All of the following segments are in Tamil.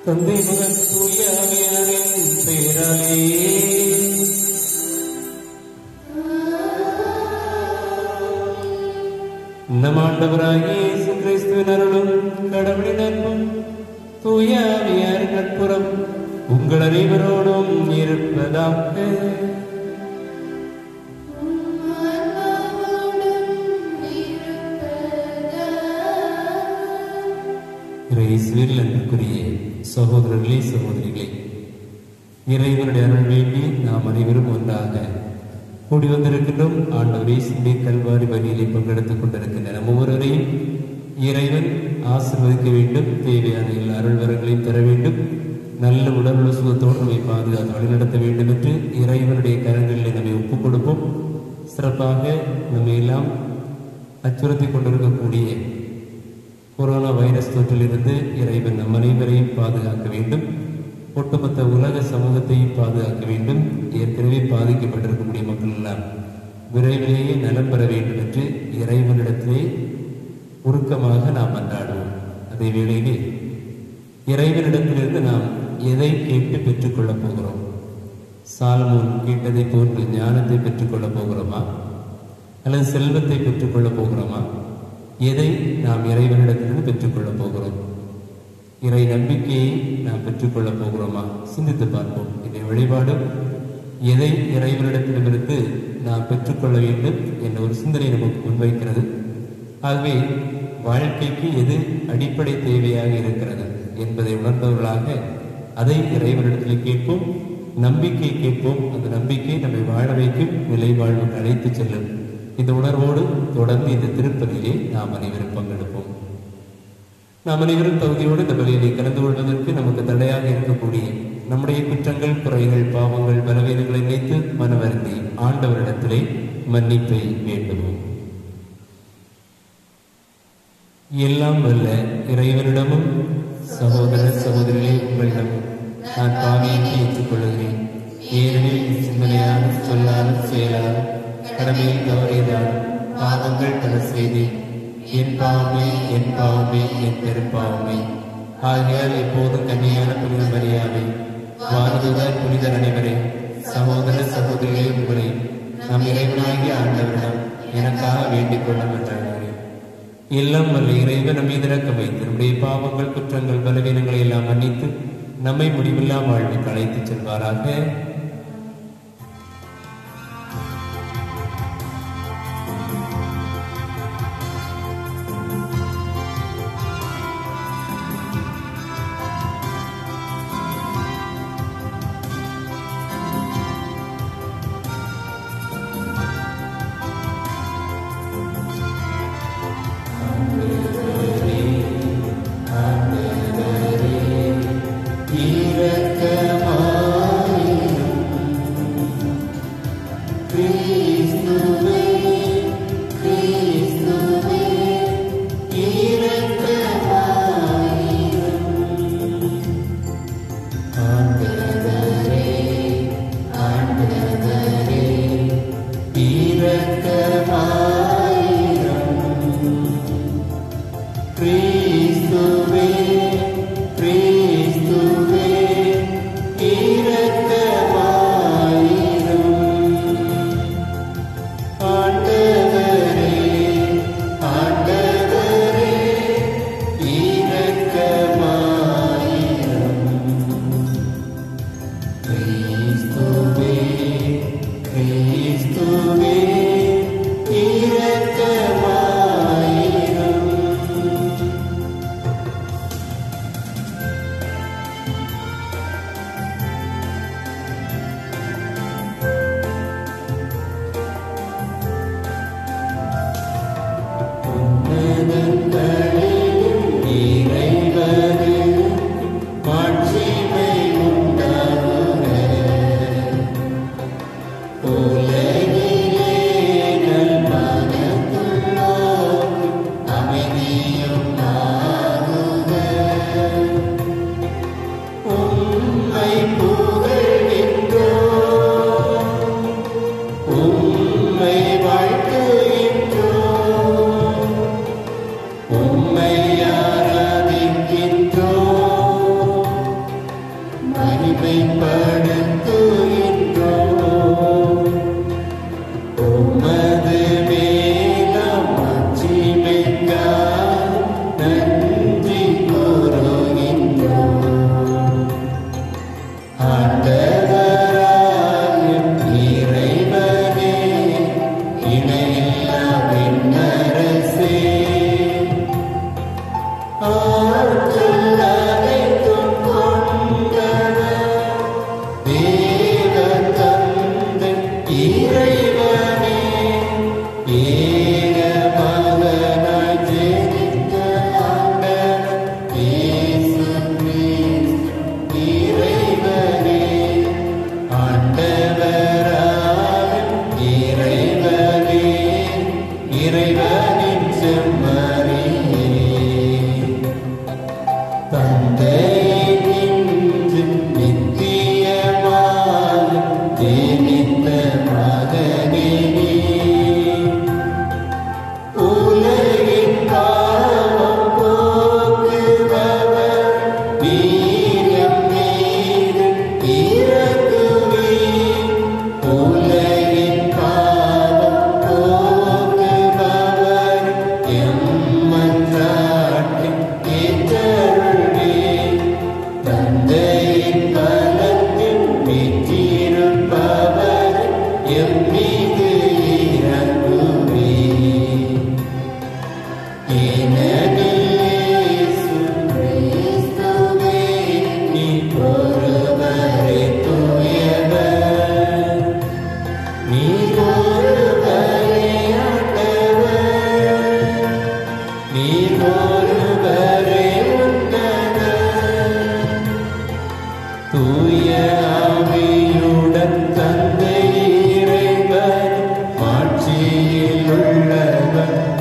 தந்தை மகன் தூய ஆவியாரின் பெயராலே நம் ஆண்டவராகிய இயேசு கிறிஸ்துவின் அருளும் கடவுளின் அன்பும் தூய ஆவியாரின் நட்புறம் உங்கள் அனைவரோடும் இருப்பதாக இயேசுவில் அன்புக்குரிய சகோதரர்களே சகோதரிகளே இறைவனுடைய அருள் வேண்டி நாம் அனைவரும் ஒன்றாக கூடி வந்திருக்கின்றோம் ஆண்டவர் இயேசுடைய கல்வாரி பலியிலே பங்கெடுத்துக் கொண்டிருக்கின்ற நம் ஒவ்வொருவரையும் இறைவன் ஆசீர்வதிக்க வேண்டும் தேவையான எல்லா அருள் வரங்களையும் தர வேண்டும் நல்ல உடல் சுகத்தோடு நம்மை பாதுகாத்து வழிநடத்த வேண்டும் என்று இறைவனுடைய கரங்களிலே நம்மை ஒப்புக் கொடுப்போம் சிறப்பாக நம்மை எல்லாம் அச்சுறுத்திக் கொண்டிருக்கக்கூடிய கொரோனா வைரஸ் தொற்றிலிருந்து இறைவன் நம் அனைவரையும் பாதுகாக்க வேண்டும் ஒட்டுமொத்த உலக சமூகத்தையும் பாதுகாக்க வேண்டும் ஏற்கனவே பாதிக்கப்பட்டிருக்கக்கூடிய மக்கள் எல்லாம் விரைவிலேயே நலம் பெற வேண்டும் என்று இறைவனிடத்திலே உருக்கமாக நாம் அன்றாடுவோம் அதே வேளையிலே இறைவனிடத்திலிருந்து நாம் எதை கேட்டு பெற்றுக்கொள்ளப் போகிறோம் சாலமோன் கேட்டதை போன்று ஞானத்தை பெற்றுக்கொள்ளப் போகிறோமா அல்லது செல்வத்தை பெற்றுக்கொள்ளப் போகிறோமா எதை நாம் இறைவனிடத்திலிருந்து பெற்றுக்கொள்ளப் போகிறோம் இறை நம்பிக்கையை நாம் பெற்றுக்கொள்ளப் போகிறோமா சிந்தித்து பார்ப்போம் இந்த வழிபாடு எதை இறைவனிடத்திலிருந்து நாம் பெற்றுக்கொள்ள வேண்டும் என்ற ஒரு சிந்தனை நமக்கு முன்வைக்கிறது ஆகவே வாழ்க்கைக்கு எது அடிப்படை தேவையாக இருக்கிறது என்பதை உணர்ந்தவர்களாக அதை இறைவனிடத்தில் கேட்போம் நம்பிக்கை கேட்போம் அந்த நம்பிக்கை நம்மை வாழ வைக்கும் நிலை வாழ்வுக்கு அழைத்து செல்லும் இந்த உணர்வோடு தொடர்ந்து இந்த திருப்பதியிலே நாம் அனைவரும் பங்கெடுப்போம் நாம் அனைவரும் தகுதியோடு இந்த பலியிலே கலந்து கொள்வதற்கு நமக்கு தடையாக இருக்கக்கூடிய நம்முடைய குற்றங்கள் குறைகள் பாவங்கள் பலவீனங்களை நினைத்து மனவருந்தி ஆண்டவரிடத்திலே மன்னிப்பை வேண்டுவோம் எல்லாம் வல்ல இறைவனிடமும் சகோதர சகோதரிகளே உங்களிடமும் நான் பாவியை ஏற்றுக்கொள்கிறேன் ஏனெனில் என் சிந்தனையால் சொல்லால் செயலால் கடமையில் தவறியதால் பாவங்கள் பல செய்தேன் என் பாவமே என் பாவமே என் பெரும்பாவமே ஆகையால் எப்போதும் கன்னியான புனித மரியாதை வாரதுதர் புனிதர் அனைவரே சகோதர சகோதரிகளே உங்களை நம் இறைவனாகிய ஆண்டவரிடம் எனக்காக வேண்டிக் கொள்ள என்றார்கள் எல்லாம் வல்ல இறைவன் நம்மை திறக்க வைத்து நம்முடைய பாவங்கள் குற்றங்கள் பலவீனங்களை எல்லாம் மன்னித்து நம்மை முடிவில்லா வாழ்வுக்கு அழைத்துச் செல்வாராக இரக்கமாயிரும்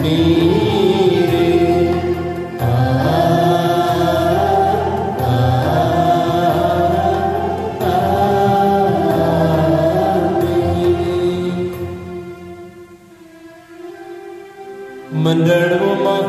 நீரே மன்றாடுவோமாக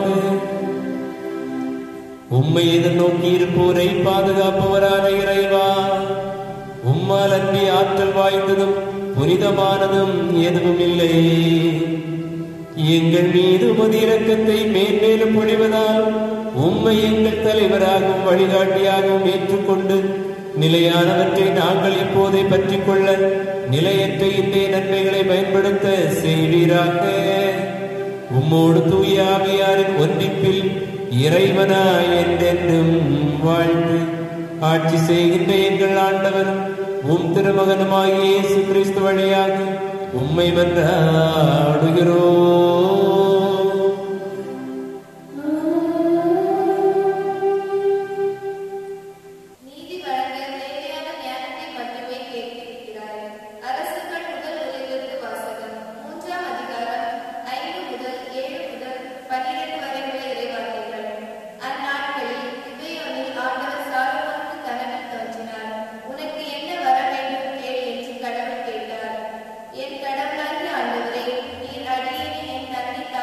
உம்மை எதிர்நோக்கி இருப்போரை பாதுகாப்பவரான இறைவா உம்மால் அன்பி ஆற்றல் வாய்ந்ததும் புனிதமானதும் எதுவும் இல்லை எங்கள் மீது உமது இரக்கத்தை மேன்மேலும் பொழிவதால் உம்மை எங்கள் தலைவராகவும் வழிகாட்டியாகவும் ஏற்றுக்கொண்டு நிலையானவற்றை நாங்கள் இப்போதே பற்றிக் கொள்ள நிலையற்ற இன்றைய நன்மைகளை பயன்படுத்த செய்வீராக உம்மோடு தூய ஆவியாரின் ஒன்றிப்பில் இறைவனாய் என்றென்றும் வாழ்ந்து ஆட்சி செய்கின்ற எங்கள் ஆண்டவர் உம் திருமகனுமாகிய இயேசு கிறிஸ்து வழியாக உம்மை மன்றாடுகிறோம் நீதி வழங்க தேவையான ஞானத்தை மட்டுமே கேட்டிருக்கிறாய் அரசுகள் முதல் உலகிற்கு வாசகம் மூன்றாம் அதிகாரம் ஐந்து முதல் ஏழு முதல் பன்னிரண்டு வரை உள்ள இறைவார்த்தைகள் அந்நாட்களில் கிபெயோனில் ஆண்டவர் சாலமோனுக்கு கனவில் தோன்றினார் உனக்கு என்ன வர வேண்டும் கேள் என்று கடவுள் கேட்டார் என் கடவுளாகிய ஆண்டவரே நீர் அடியேனை என் தந்தை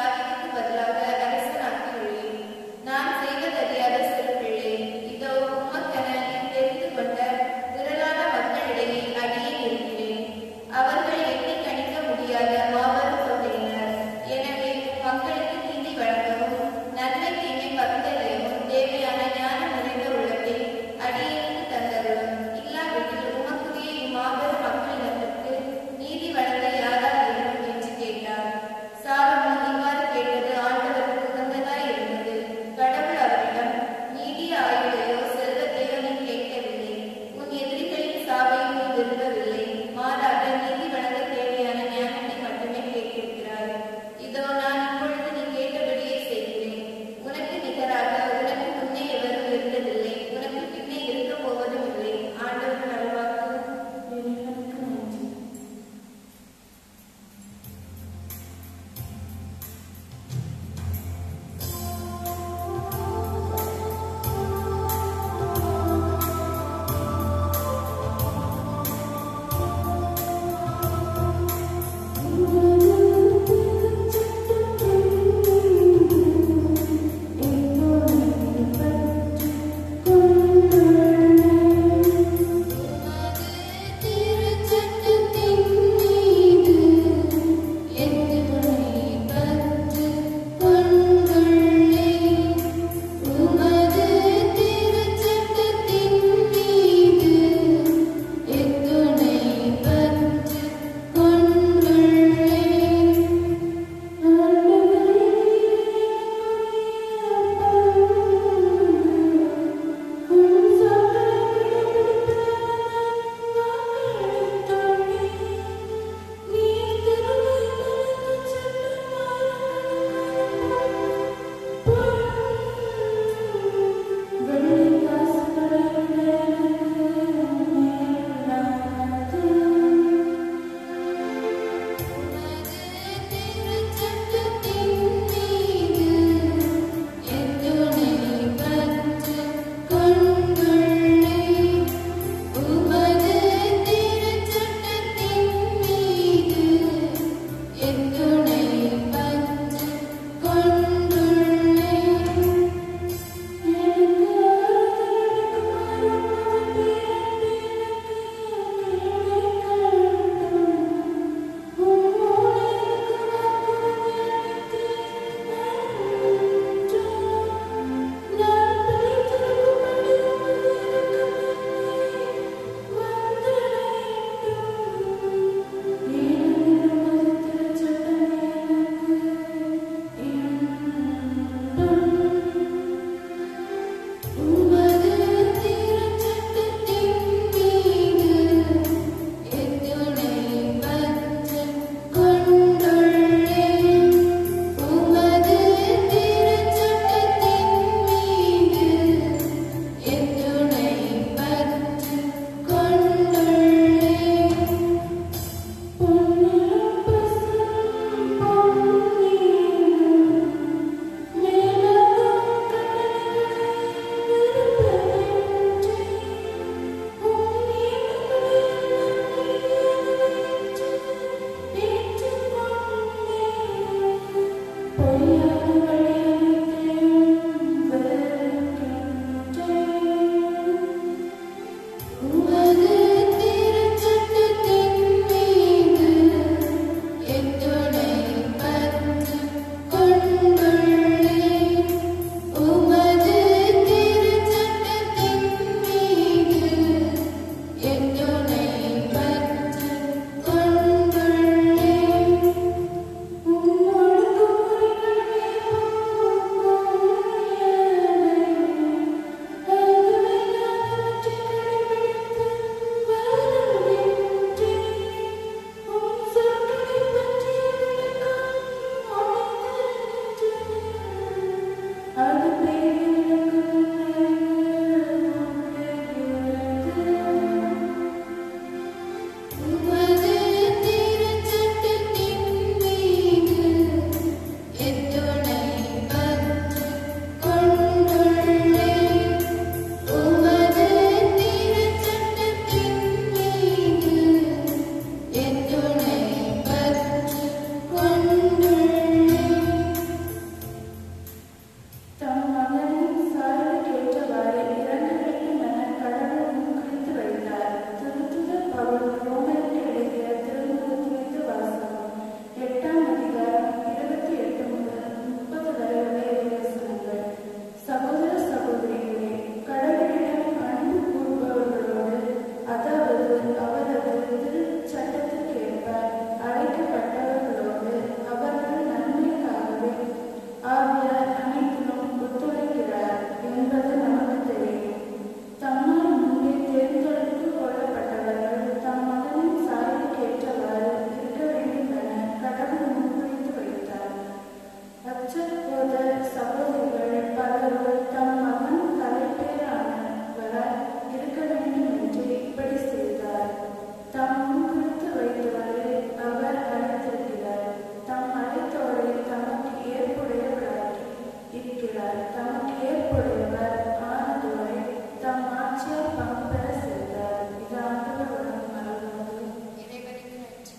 மற்ற சகோதரிகள் பலரும் தம் மகன் தலைப்பேரானவராய் இருக்க வேண்டும் என்று இப்படி செய்தார் தாம் முன்குறித்து வைத்தவரை அவர் அழைத்திருக்கிறார் தாம் அழைத்தவரை தமக்கு ஏற்புடையவராக்கி இருக்கிறார் தமக்கு ஏற்புடையவர் ஆனதுவரை தம் ஆட்சியால் பங்கு பெற செய்தார் இது ஆண்டவருடன் மறந்து இறைவனுக்கு நன்றி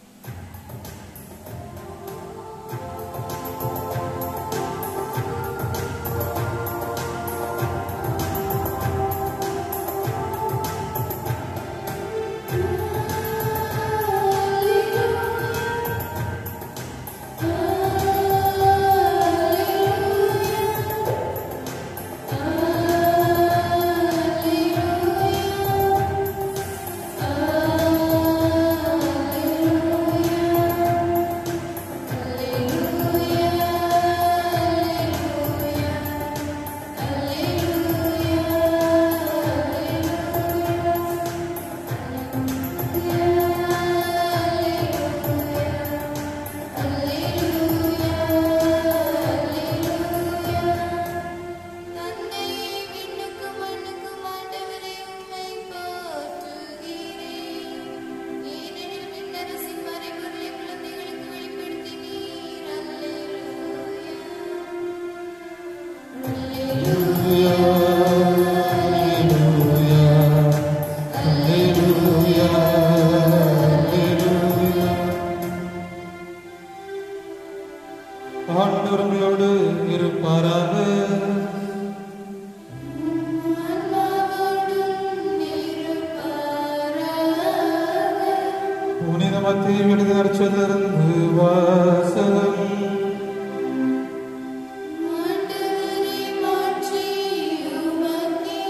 தந்தையே விண்ணுக்கும் மண்ணுக்கும் ஆண்டவரே உம்மை போற்றுகிறேன் ஏனெனில் விண்ணரசின் மறைபொருளை குழந்தைகளுக்கு வெளிப்படுத்தினீர் ஆண்டவர்களோடு இருப்பாராக புனித மத்திய விடுதலிருந்து வாசகம் ஆண்டவரே மாற்றி உமக்கே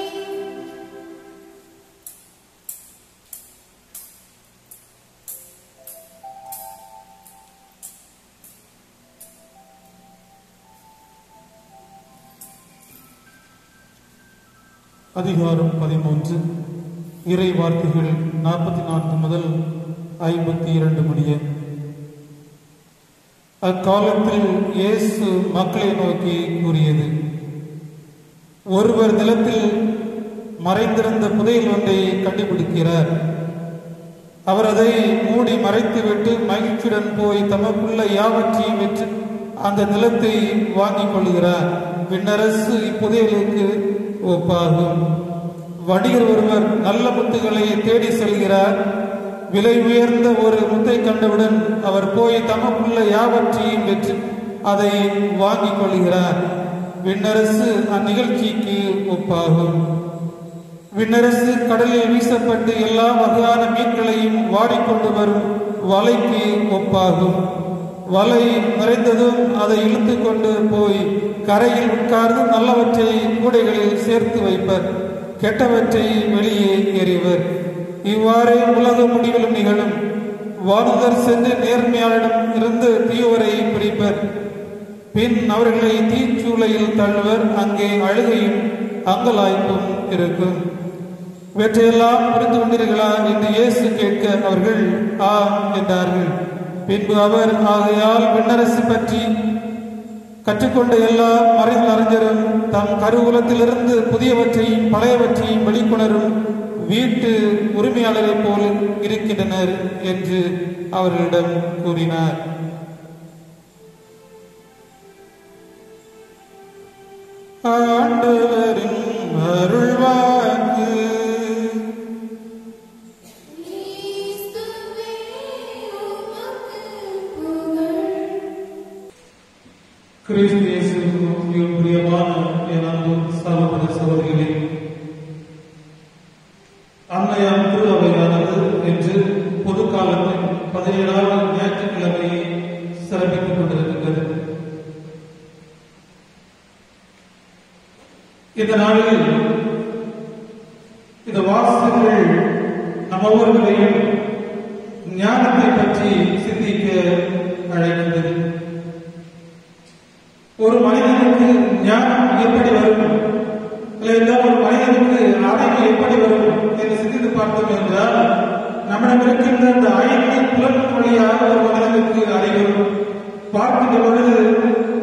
அதிகாரம் பதிமூன்று இறை வார்த்தைகள் நாற்பத்தி நான்கு முதல் ஐம்பத்தி இரண்டு முடிய அக்காலத்தில் இயேசு மக்களை நோக்கி கூறியது ஒருவர் நிலத்தில் மறைந்திருந்த புதையல் ஒன்றை கண்டுபிடிக்கிறார் அவர் அதை மூடி மறைத்துவிட்டு மகிழ்ச்சியுடன் போய் தமக்குள்ள யாவற்றையும் விற்று அந்த நிலத்தை வாங்கிக் கொள்கிறார் பின்னரசு இப்புதையலுக்கு ஒப்பாகும் வணிகர் ஒருவர் நல்ல முத்துகளை தேடி செல்கிறார் விலை உயர்ந்த ஒரு முத்தை கண்டவுடன் அவர் போய் தமக்குள்ள யாவற்றையும் விற்று அதை வாங்கிக் கொள்கிறார் விண்ணரசு அந்நிகழ்ச்சிக்கு ஒப்பாகும் விண்ணரசு கடலில் வீசப்பட்டு எல்லா வகையான மீன்களையும் வாடிக்கொண்டு வரும் வலைக்கு ஒப்பாகும் வலை நிறைந்ததும் அதை இழுத்து கொண்டு போய் கரையில் உட்கார்ந்து நல்லவற்றை கூடைகளில் சேர்த்து வைப்பர் கெட்டவற்றை வெளியே எறிவர் இவ்வாறே உலக முடிவிலும் நிகழும் வானுதர் சென்று நேர்மையாளரிடம் இருந்து தீயோரை பிரிப்பர் பின் அவர்களை தீச்சூளையில் தள்ளுவர் அங்கே அழுகையும் அங்கலாய்ப்பும் இருக்கும் இவற்றையெல்லாம் புரிந்து கொண்டீர்களா என்று இயேசு கேட்க அவர்கள் ஆம் என்றார்கள் பின்பு அவர் ஆகையால் விண்ணரசு பற்றி கற்றுக்கொண்ட எல்லா மறைகள் அறிஞரும் தம் கருவூலத்திலிருந்து புதியவற்றையும் பழையவற்றையும் வெளிக்கொணரும் வீட்டு உரிமையாளரைப் போல் இருக்கின்றனர் என்று அவர்களிடம் கூறினார் ஆண்டவரின் அருள்வாக்கு கிறிஸ்துவே உமக்கு புகழ் கிறிஸ்து இயேசுவுக்கு மிகவும் பிரியமான என் அன்பு சகோதர சகோதரிகளே அன்னையாம் திருவையானது என்று பொது காலத்தில் பதினேழாவது ஞாயிற்றுக்கிழமையை சிறப்பித்துக் கொண்டிருக்கின்றது இந்த நாளில் இந்த வாசகங்கள் நம் ஒவ்வொருவரையும் ஞானத்தை பற்றி சிந்திக்க அழைக்கின்றது ஒரு மனிதனுக்கு ஞானம் எப்படி வரும் இல்லை ஒரு மனிதனுக்கு அறிவு எப்படி வரும் என்று சிந்தித்து பார்த்தோம் என்றால் நம்மிடம் இருக்கின்ற இந்த ஐந்து புலன் வழியாக ஒரு மனிதனுக்கு அறிவு வரும். பார்க்கின்ற பொழுது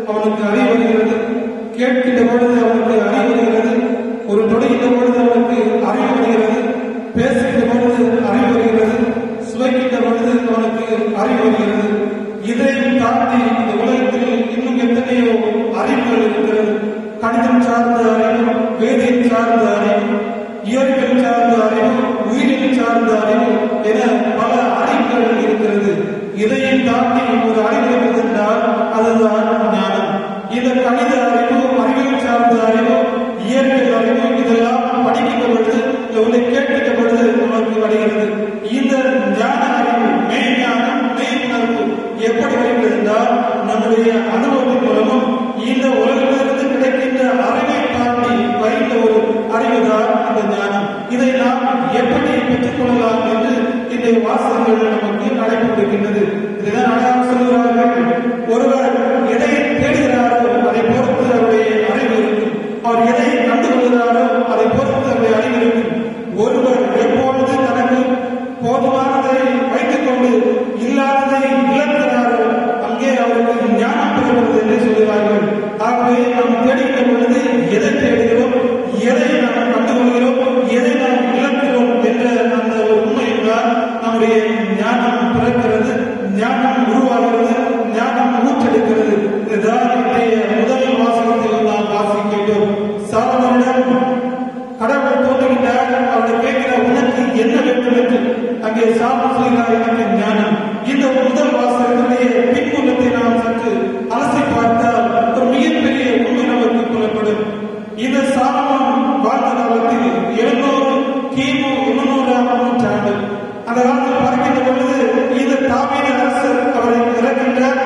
அவனுக்கு அறிவு வருகிறது கேட்கின்ற பொழுது அவனுக்கு அறிவு வருகிறது ஒரு தொடுகின்ற பொழுது அவனுக்கு அறிவு வருகிறது பேசுகின்ற பொழுது அறிவு வருகிறது சுவைக்கின்ற பொழுது அவனுக்கு அறிவு வருகிறது இதையும் தாண்டி இந்த உலகத்தில் இன்னும் எத்தனையோ அறிவுகள் இருக்கிறது கணிதம் சார்ந்த அறிவு வேதியம் சார்ந்த அறிவு இயற்பியல் சார்ந்த அறிவு உயிரியல் சார்ந்த அறிவு என பல அறிவுகள் இருக்கிறது இதையும் தாண்டி ஒரு அறிவு இருக்கிறது என்றால் அதுதான் ஞானம் இந்த கணித அறிவு அறிவியல் சார்ந்த அறிவு இயற்பியல் அறிவு இதெல்லாம் படிக்கின்ற பொழுது இல்லை கேட்கின்ற பொழுது நமக்கு வருகிறது இந்த ஞான அறிவு மெய் ஞானம் மெய் உணர்வு எப்படி வருகிறது என்றால் நம்முடைய அனுபவத்தின் மூலமும் இந்த உலகத்திலிருந்து கிடைக்கின்ற அறிவை தாண்டி வருகின்ற ஒரு அறிவுதான் இந்த ஞானம் இதை நாம் எப்படி பெற்றுக் கொள்ளலாம் என்று இந்த வாசகங்கள் நமக்கு நடைபெற்றிருக்கின்றது இதுதான் அடையாளம் சொல்கிறார்கள் ஒருவர் எதை தேடுகிறாரோ அதை பொறுத்து அவருடைய அறிவு இருக்கும் அவர் எதை கண்டு கொள்கிறாரோ அதை பொறுத்து அவருடைய அறிவு இருக்கும் ஒருவர் எப்பொழுது தனக்கு போதுமானதை வைத்துக் கொண்டு இல்லாததை இழக்கிறாரோ அங்கே அவருக்கு ஞானம் பெறுகிறது என்று சொல்கிறார்கள் ஆகவே நாம் தேடுகின்ற பொழுது எதை தேடுகிறோம் எதை நாம் கண்டுகொள்கிறோம் எதை நாம் இழக்கிறோம் என்ற அந்த ஒரு உண்மையில் தான் நம்முடைய ஞானம் பிறக்கிறது ஞானம் உருவாகிறது ஞானம் ஊற்றெடுக்கிறது இதுதான் இன்றைய முதல் வாசகத்தில் நாம் வாசிக்கின்றோம் சாலமனிடம் கடவுள் தோன்றுகின்றார் அவரை கேட்கிறார் உனக்கு என்ன வேண்டும் என்று அங்கே சாப்பிட்டு சொல்கிறார் எனக்கு ஞானம் இந்த முதல் வாசகத்தினுடைய பின்புலத்தை நாம் சற்று அலசி பார்த்தால் ஒரு மிகப்பெரிய உண்மை நமக்கு புலப்படும் இந்த சாலமன் வாழ்ந்த காலத்தில் எழுநூறு கிமு இருநூறாம் நூற்றாண்டு அந்த காலத்தில் பார்க்கின்ற பொழுது இந்த தாமீத அரசர் அவரை இறக்கின்றார்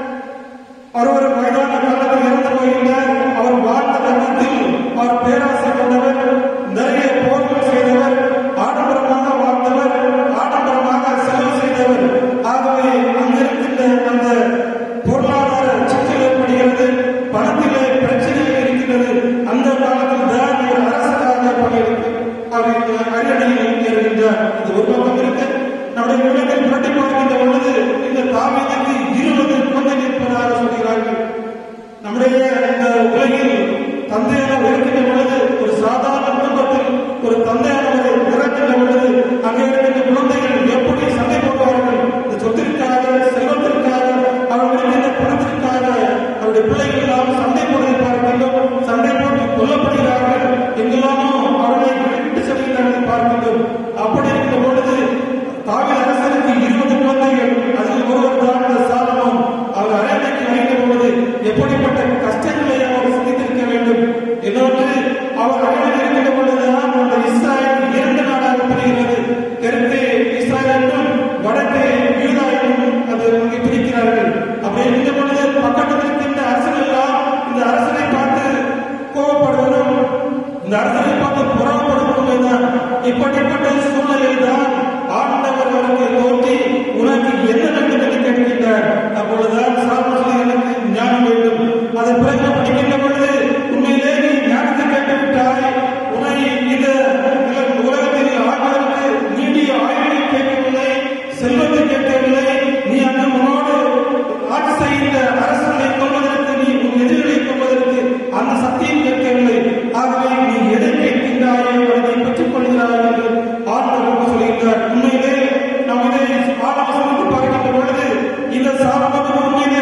அவர் ஒரு வயதான காலத்தில் இறந்து போகின்றார் அவர் வாழ்ந்த தருணத்தில் அவர் பேராசை கொண்டவர் நிறைய போர்கள் செய்தவர் ஆடம்பரமாக வாழ்ந்தவர் ஆடம்பரமாக செலவு செய்தவர் ஆகவே அங்கிருக்கின்ற அந்த பொருளாதார சிக்கல் ஏற்படுகிறது பணத்திலே பிரச்சனைகள் இருக்கின்றது அந்த காலத்தில் தான் ஒரு அரசராக பணியிருக்கு அவர் அரியணையில் ஏறுகின்றார் இது ஒரு பக்கம் இருக்கு நம்முடைய உலகத்தில் புரட்டி பார்க்கின்ற பொழுது இந்த தாமீதுக்கு இருபது குழந்தைகள் இருப்பதாக சொல்கிறார்கள் நம்முடைய இந்த உலகில் தந்தையானவர் இருக்கின்ற பொழுது ஒரு சாதாரண குடும்பத்தில் ஒரு தந்தையானவர் இறக்கின்ற பொழுது அங்கே இருக்கின்ற குழந்தைகள் எப்படி சண்டை போடுவார்கள் இந்த சொத்திற்காக செல்வத்திற்காக அவர்கள் இருக்கின்ற பணத்திற்காக அவருடைய பிள்ளைகள் எல்லாம் சண்டை போடுவதை பார்க்கின்றோம் சண்டை போட்டு கொல்லப்படுகிறார்கள் எங்கெல்லாமோ அவர்களை விட்டு செல்கிறார்கள் பார்க்கின்றோம் அப்படி இருக்கின்ற பொழுது தாவீது அரசருக்கு இருபது குழந்தைகள் அதில் ஒருவர் தான் இந்த சாலமோன் அவர் அரண்மைக்கு வைத்த பொழுது எப்படிப்பட்ட கஷ்டங்களை அவர் சந்தித்திருக்க வேண்டும் இன்னொன்று அவர் அரண்மையில் இருக்கின்ற பொழுதுதான் அந்த இஸ்ராயல் இரண்டு நாடாக பிரிகிறது தெற்கு இஸ்ராயல் என்றும் வடக்கு யூதா என்றும் அது அங்கே பிரிக்கிறார்கள் அப்படி இருந்த பொழுது பக்கத்தில் இருக்கின்ற அரசர்கள் எல்லாம் இந்த அரசனை பார்த்து கோபப்படுவதும் இந்த அரசனை பார்த்து புறப்படுவதும் தான் இப்படிப்பட்ட சூழ்நிலையில் தான் ஆண்டவர் அவருக்கு தோன்றி உனக்கு என்ன வேண்டும் என்று கேட்கின்றார் அப்பொழுதுதான் சாப்பிட்டு எனக்கு ஞானம் வேண்டும் அதை பிறகு படிக்கின்ற பொழுது உண்மையிலே நீ ஞானத்தை கேட்டு விட்டாய் உன்னை இந்த உலகத்தில் ஆழ்வதற்கு நீடிய ஆயுளை கேட்கவில்லை செல்வத்தை கேட்கவில்லை நீ அந்த உன்னோடு ஆட்சி செய்கின்ற அரசர்களை கொள்வதற்கு நீ உன் எதிரிகளை கொள்வதற்கு அந்த சக்தியை கேட்கவில்லை ஆகவே நீ எதை கேட்கின்றாயோ அதை நீ பெற்றுக் கொள்கிறாய் என்று ஆண்டவர் சொல்கின்றார் உண்மையிலே நாம் இதை ஆலோசனை பார்க்கின்ற பொழுது இந்த சாபத்து உண்மையிலே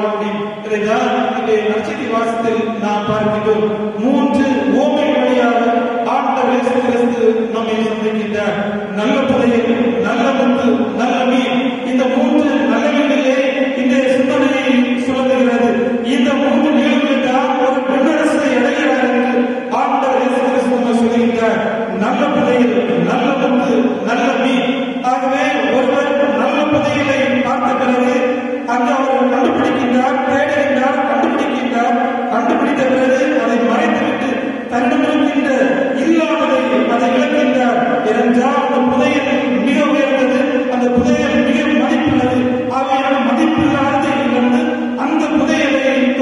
முடியும் இதைதான் இங்கே நற்செய்தி வாசத்தில் நாம் பார்க்கிறோம் மூன்று ஓமை வழியாக ஆண்டவர் இயேசு கிறிஸ்து நம்மை சந்திக்கின்றார் நல்ல புதையல் நல்ல முத்து நல்ல மீன் இந்த மூன்று நல்லவைகளிலே இந்த சிந்தனையை சொல்லுகிறது இந்த மூன்று நிகழ்வுகள் தான் ஒரு பெண்ணரசை அடைகிறார் என்று ஆண்டவர் இயேசு கிறிஸ்து நம்மை சொல்லுகின்றார் நல்ல புதையல் நல்ல முத்து நல்ல மீன் ஆகவே ஒருவர் நல்ல புதையலை பார்த்த பிறகு அங்கு அவர் கண்டுபிடிக்கின்றார் தேடுகின்றார் கண்டுபிடிக்கின்றார் கண்டுபிடித்த பிறகு அதை மறைத்துவிட்டு தன்னிடம் இருக்கின்ற இல்லாததை அதை இழக்கின்றார் ஏனென்றால் அந்த புதையல் மிக உயர்ந்தது அந்த புதையல் மிக மதிப்புள்ளது அவையான மதிப்பில்லாததை இழந்து அந்த புதையலை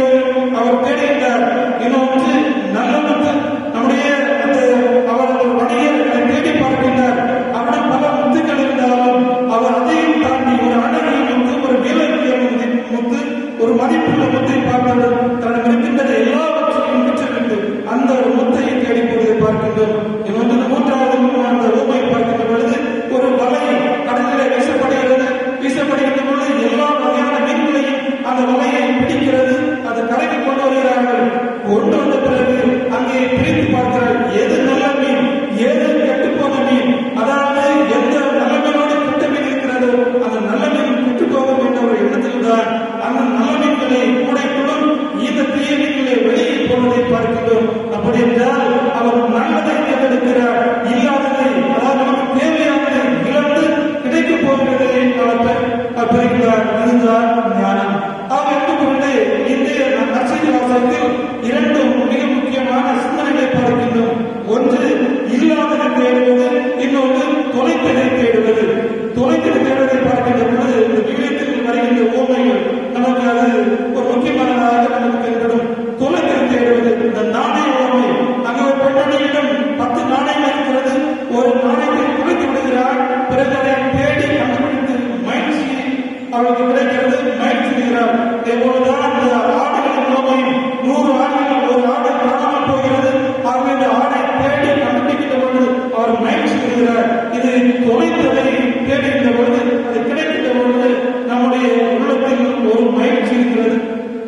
அவர் தேடுகின்றார் இன்னொன்று நல்ல முத்து நம்முடைய அந்த அவர் ஒரு வணிகர்களை தேடி பார்க்கின்றார் அவரிடம் பல முத்துக்கள் இருந்தாலும் அவர் அதையும் தாண்டி ஒரு அழகிய முத்து ஒரு விலங்கிய முத்து முத்து ஒரு மதிப்புள்ள முத்தை பார்ப்பவர் தன்னிடம் இருக்கின்ற எல்லாவற்றையும் விட்டுவிட்டு அந்த ஒரு முத்தையை தேடி போவதை பார்க்கின்றோம் இன்னொன்று மூன்றாவது அந்த ஊமை பார்க்கின்ற பொழுது ஒரு வலை கடலிலே வீசப்படுகிறது வீசப்படுகின்ற பொழுது எல்லா வகையான மீன்களையும் அந்த வலையை பிடிக்கிறது அது கரைக்கு கொண்டு வருகிறார்கள் கொண்டு வந்த பிறகு அங்கே பிரித்து பார்க்கிறார் எது நல்ல மீன் எது கெட்டு போன மீன் அதாவது எந்த நல்ல மீனோடு கெட்ட மீன் இருக்கிறதோ அந்த நல்ல மீன் கெட்டு போகும் என்ற ஒரு எண்ணத்தில் தான் அந்த நல்ல மீன்களை கூடைக்குள்ளும் இந்த தீய மீன்களை வெளியே போவதை பார்க்கிறோம் அப்படி என்றால் அவர் நல்லதை தேர்ந்தெடுக்கிறார் இல்லாததை அதாவது நமக்கு தேவையானதை இழந்து கிடைக்கப் போகிறதை அவர் பெ- அவர் பெறுகிறார் இதுதான் ஞானம் ஆக எடுத்துக்கொண்டு இந்திய நற்செய்தி வாசகத்தில் இரண்டு மிக முக்கியமான சிந்தனைகளை பார்க்கின்றோம் ஒன்று இல்லாததை தேடுவது இன்னொன்று தொலைத்ததை தேடுவது தொலைத்ததை தேடுவதை பார்க்கின்ற பொழுது இந்த விவேகத்தில் வருகின்ற ஓமைகள் நமக்கு அது ஒரு முக்கியமானதாக நமக்கு தென்படும் தொலைத்ததை தேடுவது இந்த நாணய ஓமை அங்கே ஒரு பெண்மணியிடம் பத்து நாணயம் இருக்கிறது ஒரு நாணயத்தை குறைத்து விடுகிறார் பிறகு அதை தேடி கண்டுபிடித்து மகிழ்ச்சி அவளுக்கு கிடைக்கிறது மகிழ்ச்சி விடுகிறார் இதேபோலதான் அந்த ஆடுகளின் நோமையும் நூறு ஆடுகள் ஒரு ஆடு காணாமல் போகிறது ஆகவே இந்த ஆடை தேடி கண்டுபிடிக்கின்ற பொழுது அவர் மகிழ்ச்சி விடுகிறார் இது தொலைத்ததை தேடுகின்ற பொழுது அது கிடைக்கின்ற பொழுது நம்முடைய உள்ளத்தில் ஒரு மகிழ்ச்சி இருக்கிறது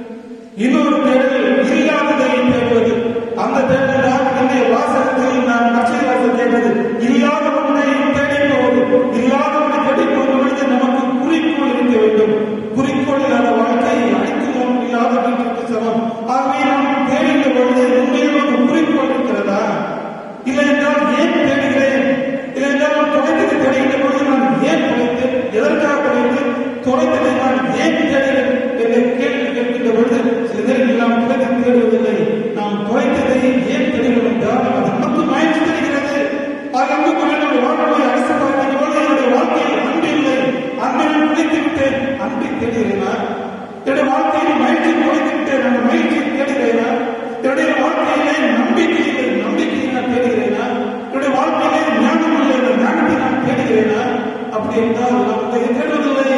இன்னொரு தேடல் இல்லாததை தேடுவது அந்த தேடல் தான் என்னுடைய வாசகத்தில் நான் நச்சை வாசல் கேட்டது இல்லாத ஒன்றை தேடி போவது இல்லாத ஒன்றை தேடி போகும் பொழுது நமக்கு குறிக்கோள் இருக்க வேண்டும் குறிக்கோள் இல்லாத வாழ்க்கை அனைத்தும் இல்லாத வீட்டுக்கு சமம் ஆகவே நாம் தேடுகின்ற பொழுது உண்மையில் ஒரு குறிக்கோள் இருக்கிறதா இல்லை என்றால் ஏன் தேடுகிறேன் இல்லை என்றால் நான் தொலைத்ததை தேடுகின்ற பொழுது நான் ஏன் தொலைத்தேன் எதற்காக தொலைத்தேன் தொலைத்ததை நான் ஏன் தேடுகிறேன் என்ற கேள்வி கேட்கின்ற பொழுது சில நேரங்களில் நாம் தொலைத்து தேடுவதில்லை நாம் தொலைத்ததை ஏன் தேடுகிறோம் என்றால் அது நமக்கு மயங்கி தெரிகிறது ஆக அங்கு கூட நம்முடைய வாழ்க்கையை அரசு பார்க்கின்ற பொழுது என்னுடைய வாழ்க்கையில் அன்பு இல்லை அன்பை நான் பிடித்து விட்டேன் அன்பை தேடுகிறேனா என்னுடைய வாழ்க்கையில் மகிழ்ச்சி தொலைத்து விட்டேன் அந்த மகிழ்ச்சியை தேடுகிறேனா என்னுடைய வாழ்க்கையிலே நம்பிக்கை இல்லை நம்பிக்கையை நான் தேடுகிறேனா என்னுடைய வாழ்க்கையிலே ஞானம் இல்லை அந்த ஞானத்தை நான் தேடுகிறேனா அப்படி என்றால் நாம் இதை தேடுவதில்லை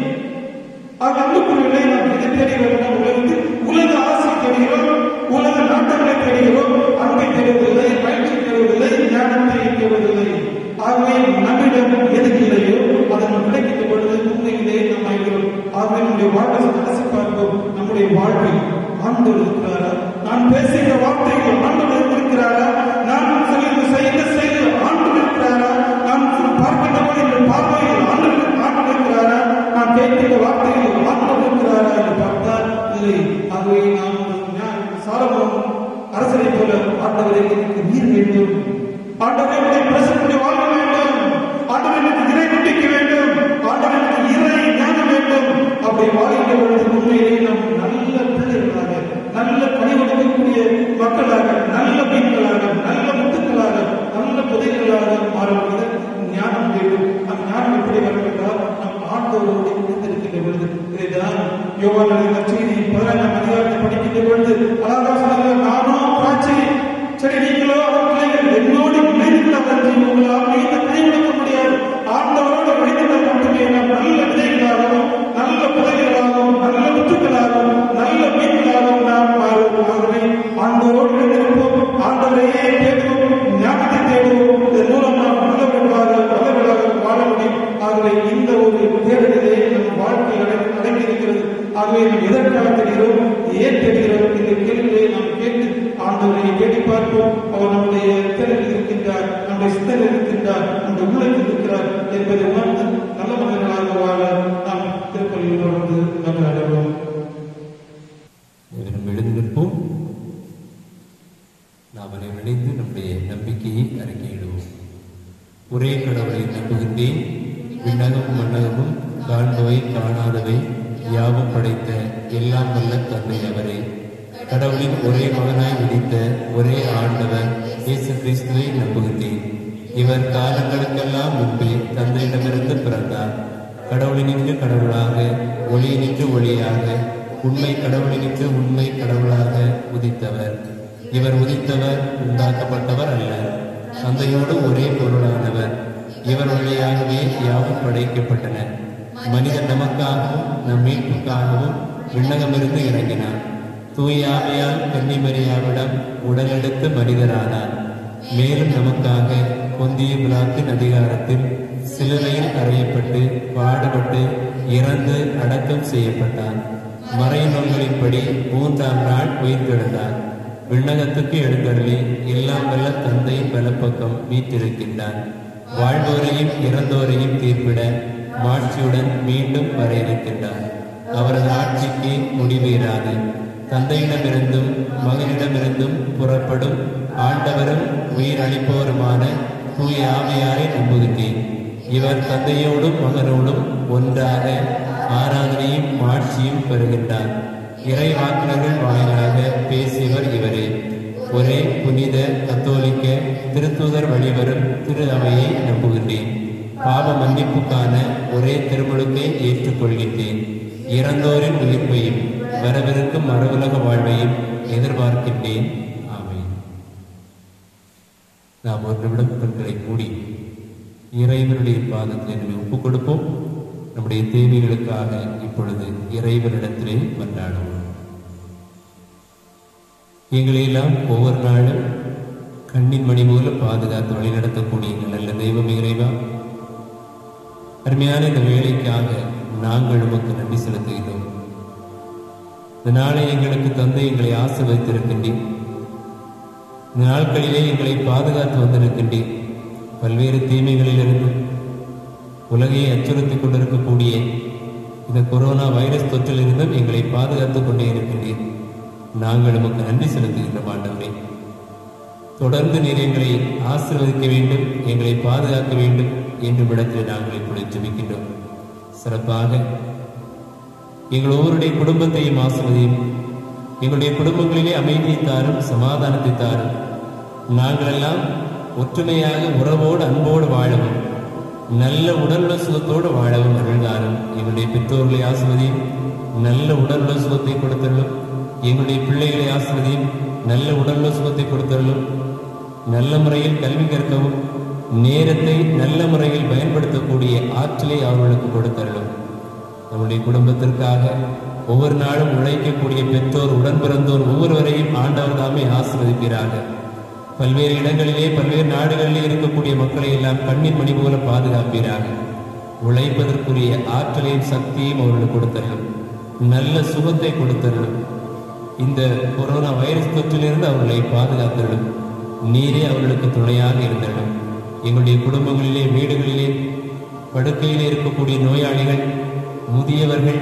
ஆக அன்புக்குரியவர்களே நாம் எதை தேடுகிறோம் நாம் உலகத்தில் உலக ஆசை தேடுகிறோம் உலக நாட்டங்களை தேடுகிறோம் அன்பை தேடுவதில்லை பயிற்சி தேடுவதில்லை ஞானத்தை தேடுவதில்லை ஆகவே நம்மிடம் எது இல்லையோ அதை நாம் கிடைக்கின்ற பொழுது உண்மையிலே நாம் ஆகிறோம் ஆகவே நம்முடைய வாழ்வை அரசு பார்ப்போம் நம்முடைய வாழ்வில் ஆண்டவர் இருக்கிறாரா நான் பேசுகிற வார்த்தைகள் ஆண்டவர் இருக்கிறாரா நான் சொல்லுகிற செய்த செயல் ஆண்டவர் இருக்கிறாரா நான் பார்க்கின்ற போது இந்த பார்வையில் ஆண்டவர் ஆண்டவர் இருக்கிறாரா நான் கேட்கிற வார்த்தையில் ஆண்டவர் இருக்கிறாரா என்று பார்த்தால் இல்லை ஆகவே நாம் ஞா- சாலமோன் அரசரை போல ஆண்டவரை எனக்கு நீர் வேண்டும் ஆண்டவரை உடைய பிரசனுடைய வாழ வேண்டும் ஆண்டவரை எனக்கு இறை நம்பிக்கை வேண்டும் ஆண்டவரை எனக்கு இறை ஞானம் வேண்டும் அப்படி வாழ்கின்ற பொழுது உண்மையிலே நாம் நல்ல பிள்ளைகளாக நல்ல பணிவெடுக்கக்கூடிய மக்களாக நல்ல மீன்களாக நல்ல முத்துக்களாக நல்ல புதைகளாக மாறுவது ஞானம் வேண்டும் அந்த ஞானம் எப்படி வரும் என்றால் நம் ஆண்டவரோடு இணைந்திருக்கின்ற பொழுது இதைதான் யோகான நற்செய்தி பதினாறாம் அதிகாரத்தை படிக்கின்ற பொழுது அழகா சொன்னாங்க நானோ திராட்சை சரி நீங்களோ அவர் பிள்ளைகள் என்னோடு இணைந்து அவர் உங்களால் மீது கைவிடக்க முடியாது ஆண்டவரோடு இணைந்தால் மட்டுமே நாம் நல்ல விதைகளாகவும் நல்ல புதைகளாகவும் நல்ல முத்துக்களாகவும் நல்ல மீன்களாகவும் நாம் மாறுவோம் ஆகவே ஆண்டவரோடு இணைந்திருப்போம் ஆண்டவரையே தேடுவோம் ஞானத்தை தேடுவோம் இதன் மூலம் நாம் நல்லவர்களாக நல்லவர்களாக வாழ முடியும் ஆகவே இந்த ஒரு தேடுதலே நம் வாழ்க்கை அடங்கி இருக்கிறது ஆகவே நாம் எதற்காக தேடுகிறோம் ஏன் தேடுகிறோம் இந்த கேள்வியை நாம் கேட்டு ஆண்டவரை தேடி பார்ப்போம் அவர் நம்முடைய திறனில் இருக்கின்றார் நம்முடைய சித்தரில் இருக்கின்றார் நம்முடைய உள்ளத்தில் இருக்கிறார் என்பதை உணர்ந்து நல்ல மனிதர்களாக வாழ நாம் திருப்பலியில் தொடர்ந்து நன்றாடுவோம் இவரும் எழுந்து நிற்போம் நாம் அனைவரும் இணைந்து நம்முடைய நம்பிக்கையை அறிக்கையிடுவோம் ஒரே கடவுளை நம்புகின்றேன் விண்ணகமும் மண்ணகமும் காண்பவை காணாதவை யாவும் படைத்த எல்லாம் வல்ல தந்தை அவரே கடவுளின் ஒரே மகனாய் விதித்த ஒரே ஆண்டவர் இயேசு கிறிஸ்துவை நம்புகின்றேன் இவர் காலங்களுக்கெல்லாம் முன்பே தந்தையிடமிருந்து பிறந்தார் கடவுளினின்று கடவுளாக ஒளியினின்று ஒளியாக உண்மை கடவுளினின்று உண்மை கடவுளாக உதித்தவர் இவர் உதித்தவர் உண்டாக்கப்பட்டவர் அல்ல தந்தையோடு ஒரே பொருளானவர் இவர் வழியாகவே யாவும் படைக்கப்பட்டன மனிதன் நமக்காகவும் நம் மீட்புக்காகவும் விண்ணகமிருந்து இறங்கினார் தூய ஆவியால் கன்னிமரியாவிடம் உடலெடுத்து மனிதரானார் மேலும் நமக்காக பொந்திய பிலாத்தின் அதிகாரத்தில் சிலுவையில் அறையப்பட்டு பாடுபட்டு இறந்து அடக்கம் செய்யப்பட்டார் மறைநூல்களின்படி மூன்றாம் நாள் உயிர்த்தெழுந்தார் விண்ணகத்துக்கு எழுந்தருளி எல்லாம் வல்ல தந்தை பலப்பக்கம் வீற்றிருக்கின்றார் வாழ்வோரையும் இறந்தோரையும் தீர்ப்பிட மாட்சியுடன் மீண்டும் வர இருக்கின்றார் அவரது ஆட்சிக்கு முடிவு இராது தந்தையிடமிருந்தும் மகனிடமிருந்தும் புறப்படும் ஆண்டவரும் உயிர் அளிப்பவருமான தூய ஆவியாரை நம்புகின்றேன் இவர் தந்தையோடும் மகனோடும் ஒன்றாக ஆராதனையும் மாட்சியும் பெறுகின்றார் இறை வாக்குனர்கள் வாயிலாக பேசியவர் இவரே ஒரே புனித கத்தோலிக்க திருத்தூதர் வழிவரும் திரு அவையை நம்புகின்றேன் பாவ மன்னிப்புக்கான ஒரே திருமுழுக்கை ஏற்றுக்கொள்கின்றேன் இறந்தோரின் உயிர்ப்பையும் வரவிருக்கும் மறுவுலக வாழ்வையும் எதிர்பார்க்கின்றேன் ஆமென் நாம் ஒரு நிமிடம் கண்களை மூடி இறைவனுடைய பாதத்தில் நம்மை ஒப்புக் கொடுப்போம் நம்முடைய தேவைகளுக்காக இப்பொழுது இறைவனிடத்திலே கொண்டாடுவோம் எங்களை எல்லாம் ஒவ்வொரு நாளும் கண்ணின் மணி போல பாதுகாத்து வழிநடத்தக்கூடிய எங்கள் நல்ல தெய்வம் இறைவா அருமையான இந்த வேலைக்காக நாங்கள் உமக்கு நன்றி செலுத்துகிறோம் இந்த நாளை எங்களுக்கு தந்தை எங்களை ஆசிர்வதித்திருக்கின்றேன் இந்த நாட்களிலே எங்களை பாதுகாத்து வந்திருக்கின்றேன் பல்வேறு தீமைகளிலிருந்து உலகையை அச்சுறுத்திக் கொண்டிருக்கக்கூடிய இந்த கொரோனா வைரஸ் தொற்றிலிருந்தும் எங்களை பாதுகாத்துக் கொண்டே இருக்கின்றேன் நாங்கள் உமக்கு நன்றி செலுத்துகின்றோம் ஆண்டவரே தொடர்ந்து நீர் எங்களை ஆசீர்வதிக்க வேண்டும் எங்களை பாதுகாக்க வேண்டும் என்று விடத்தில் நாங்கள் இப்பொழுது ஜெபிக்கின்றோம் சிறப்பாக எங்கள் ஒவ்வொருடைய குடும்பத்தையும் ஆசிர்வதியும் எங்களுடைய குடும்பங்களிலே அமைதியை தாரும் சமாதானத்தை தாரும் நாங்கள் எல்லாம் ஒற்றுமையாக உறவோடு அன்போடு வாழவும் நல்ல உடல்நல சுகத்தோடு வாழவும் அருள்தாரும் எங்களுடைய பெற்றோர்களை ஆசிர்வதியும் நல்ல உடல்நல சுகத்தை கொடுத்தருளும் எங்களுடைய பிள்ளைகளை ஆசிர்வதியும் நல்ல உடல்நல சுகத்தை கொடுத்தருளும் நல்ல முறையில் கல்வி கற்கவும் நேரத்தை நல்ல முறையில் பயன்படுத்தக்கூடிய ஆற்றலை அவர்களுக்கு கொடுத்தருளும் நம்முடைய குடும்பத்திற்காக ஒவ்வொரு நாளும் உழைக்கக்கூடிய பெற்றோர் உடன் பிறந்தோர் ஒவ்வொருவரையும் ஆண்டவர் தாமே ஆசிர்வதிக்கிறார்கள் பல்வேறு இடங்களிலே பல்வேறு நாடுகளிலே இருக்கக்கூடிய மக்களை எல்லாம் கண்ணின் மணி போல பாதுகாப்பீராக உழைப்பதற்குரிய ஆற்றலையும் சக்தியையும் அவர்களுக்கு கொடுத்தருளும் நல்ல சுகத்தை கொடுத்தருளும் இந்த கொரோனா வைரஸ் தொற்றிலிருந்து அவர்களை பாதுகாத்தருளும் நீரே அவர்களுக்கு துணையாக இருந்தருளும் எங்களுடைய குடும்பங்களிலே வீடுகளிலே படுக்கையிலே இருக்கக்கூடிய நோயாளிகள் முதியவர்கள்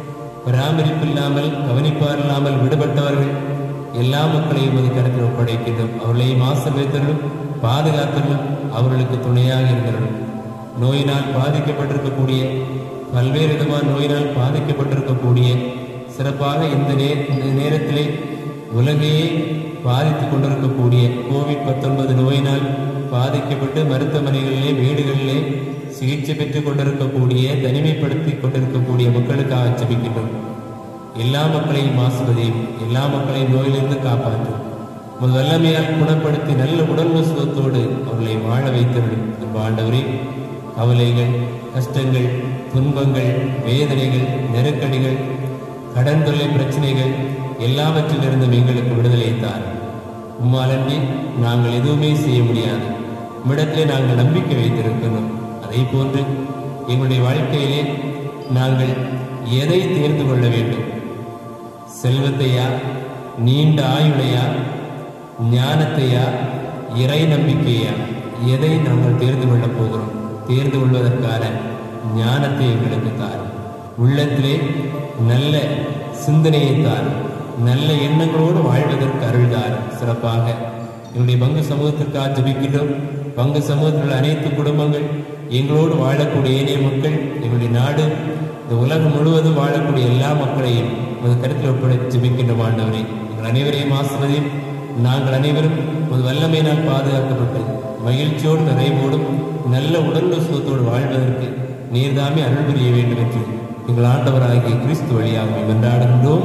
பராமரிப்பில்லாமல் கவனிப்பார் இல்லாமல் விடுபட்டவர்கள் எல்லா மக்களையும் அது கருத்தில் ஒப்படைக்கின்றோம் அவர்களையும் ஆசிர்வதித்தர்களும் பாதுகாத்தர்களும் அவர்களுக்கு துணையாக இருந்தவர்கள் நோயினால் பாதிக்கப்பட்டிருக்கக்கூடிய பல்வேறு விதமான நோயினால் பாதிக்கப்பட்டிருக்கக்கூடிய சிறப்பாக இந்த நே இந்த நேரத்திலே உலகையே பாதித்துக் கொண்டிருக்கக்கூடிய கோவிட் பத்தொன்பது நோயினால் பாதிக்கப்பட்டு மருத்துவமனைகளிலே வீடுகளிலே சிகிச்சை பெற்றுக் கொண்டிருக்கக்கூடிய தனிமைப்படுத்தி கொண்டிருக்கக்கூடிய மக்களுக்காக ஜெபிக்கின்றோம் எல்லா மக்களையும் ஆசிர்வதியும் எல்லா மக்களையும் நோயிலிருந்து காப்பாற்றும் உமது வல்லமையால் குணப்படுத்தி நல்ல உடல் சுகத்தோடு அவர்களை வாழ வைத்தருளும் அன்பு ஆண்டவரே கவலைகள் கஷ்டங்கள் துன்பங்கள் வேதனைகள் நெருக்கடிகள் கடன் தொல்லை பிரச்சனைகள் எல்லாவற்றிலிருந்தும் எங்களுக்கு விடுதலை தார் உம்மாலன்றி நாங்கள் எதுவுமே செய்ய முடியாது உம்மிடத்திலே நாங்கள் நம்பிக்கை வைத்திருக்கிறோம் அதே போன்று எங்களுடைய வாழ்க்கையிலே நாங்கள் எதை தேர்ந்து கொள்ள வேண்டும் செல்வத்தையா நீண்ட ஆயுளையா ஞானத்தையா இறை நம்பிக்கையா எதை நாங்கள் தேர்ந்து கொள்ளப் போகிறோம் தேர்ந்து கொள்வதற்கான ஞானத்தை எங்களுக்கு தார் உள்ளத்திலே நல்ல சிந்தனையை தார் நல்ல எண்ணங்களோடு வாழ்வதற்கு அருள்தார் சிறப்பாக எங்களுடைய பங்கு சமூகத்திற்காக ஜெபிக்கின்றோம் பங்கு சமூகத்தில் உள்ள அனைத்து குடும்பங்கள் எங்களோடு வாழக்கூடிய ஏனைய மக்கள் எங்களுடைய நாடு இந்த உலகம் முழுவதும் வாழக்கூடிய எல்லா மக்களையும் உமது கருத்தில் ஒப்படைத்து ஜெபிக்கின்ற ஆண்டவரே எங்கள் அனைவரையும் ஆசிர்வதியும் நாங்கள் அனைவரும் உமது வல்லமையினால் பாதுகாக்கப்பட்டு மகிழ்ச்சியோடு நிறைவோடும் நல்ல உடல் சுகத்தோடு வாழ்வதற்கு நீர்தாமே அருள் புரிய வேண்டும் என்று எங்கள் ஆண்டவராகிய கிறிஸ்து வழியாக வென்றாடுகின்றோம்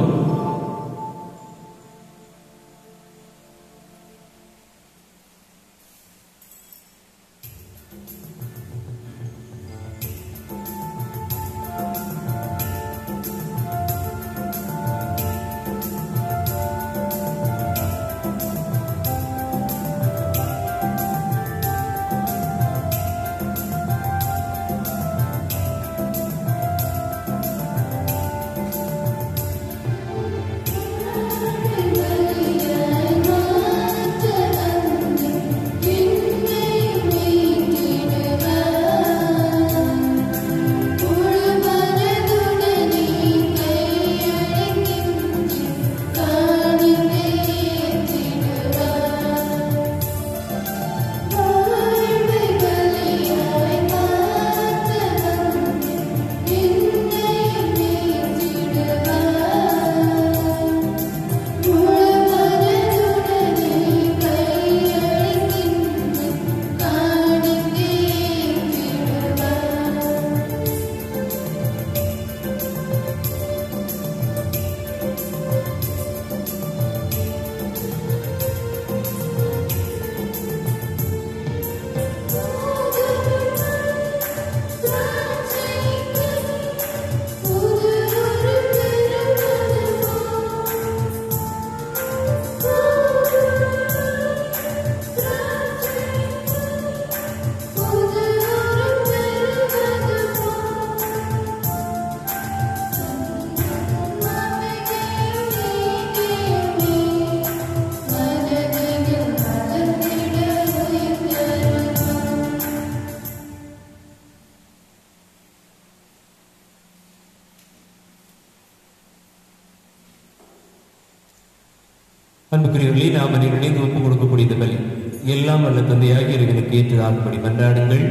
அன்புக்குரியவர்களே நாம் அனைவரையும் ஒப்பு கொடுக்கக்கூடிய இந்த பலி எல்லாம் வல்ல தந்தையாகி இறைவனுக்கு ஏற்றதாகும்படி மன்றாடுங்கள்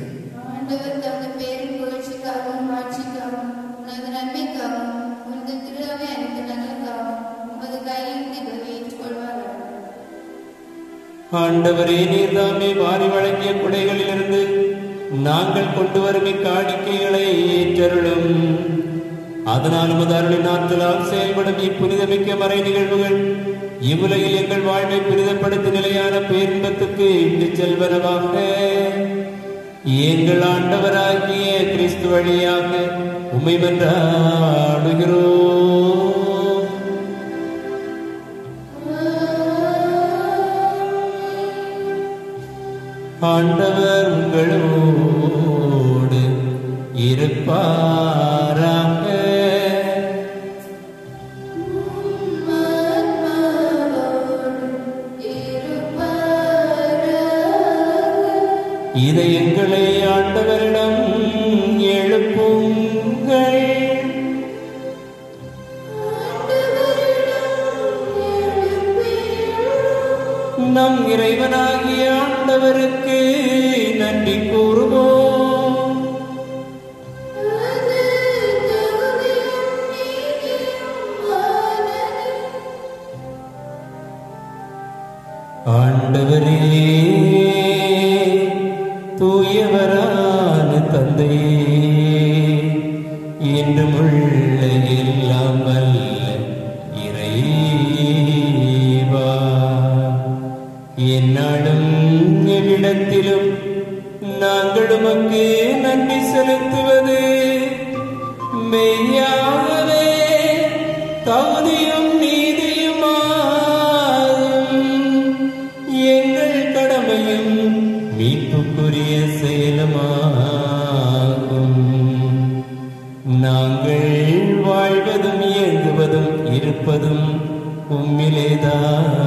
ஆண்டவர் தமது பேரின் புகழ்ச்சிக்காகவும் ஆட்சிக்காகவும் உனது நன்மைக்காகவும் உனது திருவை அனைத்து நலனுக்காகவும் உமது கையிலிருந்து இதை ஏற்றுக்கொள்வார்கள் ஆண்டவரே நீர்தாமே வாரி வழங்கிய குடைகளிலிருந்து நாங்கள் கொண்டு வரும் இக்காணிக்கைகளை ஏற்றருளும் அதனால் உமது அருளின் ஆற்றலால் செயல்படும் இப்புனிதமிக்க மறை நிகழ்வுகள் இவ்வுலகில் எங்கள் வாழ்வை புனிதப்படுத்தி நிலையான பேரின்பத்துக்கு இட்டு செல்வனவாக எங்கள் ஆண்டவராகிய கிறிஸ்து வழியாக உம்மை வென்றாடுகிறோம் ஆண்டவர் உங்களோடு இருப்பாராக இதயங்களை ஆண்டவரிடம் எழுப்புங்கள் நம் இறைவனாகிய ஆண்டவருக்கு நன்றி கூறுவோம் ஆண்டவரே தூயவரான தந்தையே என்றும் உள்ள எல்லாம் வல்ல இறைவா என்னாலும் எவ்விடத்திலும் நாங்கள் உமக்கு நன்றி செலுத்துவது மெய்யாகவே தகுதியும் நீதியுமாகும் எங்கள் கடமையும் மீட்புக்குரிய செயலுமாகும் நாங்கள் இருப்பதும் உம்மிலேதான்